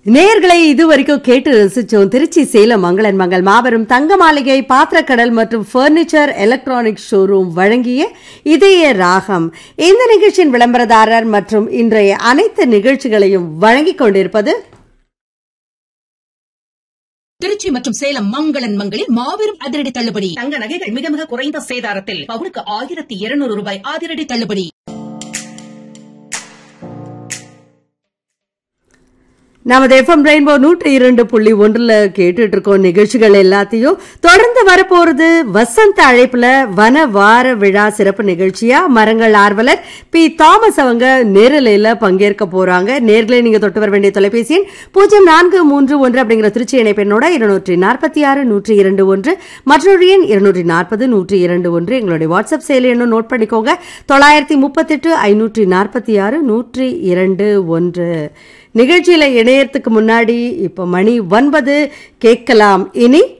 நேர்களை இதுவரைக்கும் கேட்டு ரசிச்சோம் திருச்சி சேலம் மங்களன் மங்கள் மாபெரும் தங்க மாளிகை பாத்திரக்கடல் மற்றும் பர்னிச்சர் எலக்ட்ரானிக் ஷோரூம் வழங்கிய இதய ராகம் இந்த நிகழ்ச்சியின் விளம்பரதாரர் மற்றும் இன்றைய அனைத்து நிகழ்ச்சிகளையும் வழங்கிக் கொண்டிருப்பது திருச்சி மற்றும் சேலம் மங்களன் மங்களில் மாபெரும் அதிரடி தள்ளுபடி தங்க நகைகள் மிக மிக குறைந்த சேதாரத்தில் பவுனுக்கு ஆயிரத்தி இருநூறு ரூபாய் அதிரடி தள்ளுபடி நமது எஃப்எம் ரெயின்போ நூற்றி இரண்டு புள்ளி ஒன்றுல கேட்டுட்டு இருக்கோம் நிகழ்ச்சிகள் எல்லாத்தையும் தொடர்ந்து வரப்போறது வசந்த அழைப்புல வன வார விழா சிறப்பு நிகழ்ச்சியா மரங்கள் ஆர்வலர் பி தாமஸ் அவங்க நேரலையில பங்கேற்க போறாங்க நேர்களை நீங்க தொட்டு வர வேண்டிய தொலைபேசி எண் பூஜ்ஜியம் நான்கு மூன்று ஒன்று அப்படிங்கிற திருச்சி இணைப்பெண்ணோட இருநூற்றி நாற்பத்தி ஆறு நூற்றி இரண்டு ஒன்று மற்றொரு எண் இருநூற்றி நாற்பது நூற்றி இரண்டு ஒன்று எங்களுடைய வாட்ஸ்அப் செயலி எண்ணும் நோட் பண்ணிக்கோங்க தொள்ளாயிரத்தி முப்பத்தெட்டு ஐநூற்றி நாற்பத்தி ஆறு நூற்றி இரண்டு ஒன்று நிகழ்ச்சியில இணையத்துக்கு முன்னாடி இப்ப மணி ஒன்பது கேட்கலாம் இனி